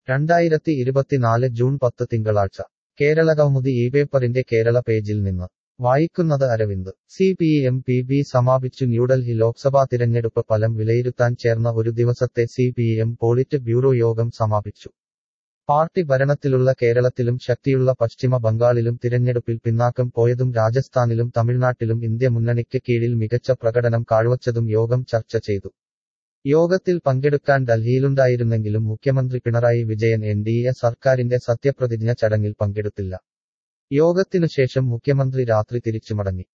രണ്ടായിരത്തി ഇരുപത്തിനാല് ജൂൺ പത്ത് തിങ്കളാഴ്ച കേരളകൗമുദി ഈ പേപ്പറിന്റെ കേരള പേജിൽ നിന്ന് വായിക്കുന്നത് Aravind C P M P B സമാപിച്ചു ന്യൂഡൽഹി ലോക്സഭാ തിരഞ്ഞെടുപ്പ് ഫലം വിലയിരുത്താൻ ചേർന്ന ഒരു ദിവസത്തെ C P M polit bureau യോഗം സമാപിച്ചു പാർട്ടി ഭരണത്തിലുള്ള കേരളത്തിലും ശക്തിയുള്ള പശ്ചിമ ബംഗാളിലും തിരഞ്ഞെടുപ്പിൽ പിന്നാക്കം പോയതും രാജസ്ഥാനിലും തമിഴ്നാട്ടിലും ഇന്ത്യ മുന്നണിക്ക് കീഴിൽ മികച്ച പ്രകടനം കാഴ്വച്ചതും യോഗം ചർച്ച ചെയ്തു യോഗത്തിൽ പങ്കെടുക്കാൻ ഡൽഹിയിലുണ്ടായിരുന്നെങ്കിലും മുഖ്യമന്ത്രി Pinarayi Vijayan N D A സർക്കാരിന്റെ സത്യപ്രതിജ്ഞ ചടങ്ങിൽ പങ്കെടുത്തില്ല യോഗത്തിനുശേഷം മുഖ്യമന്ത്രി രാത്രി തിരിച്ചു മടങ്ങി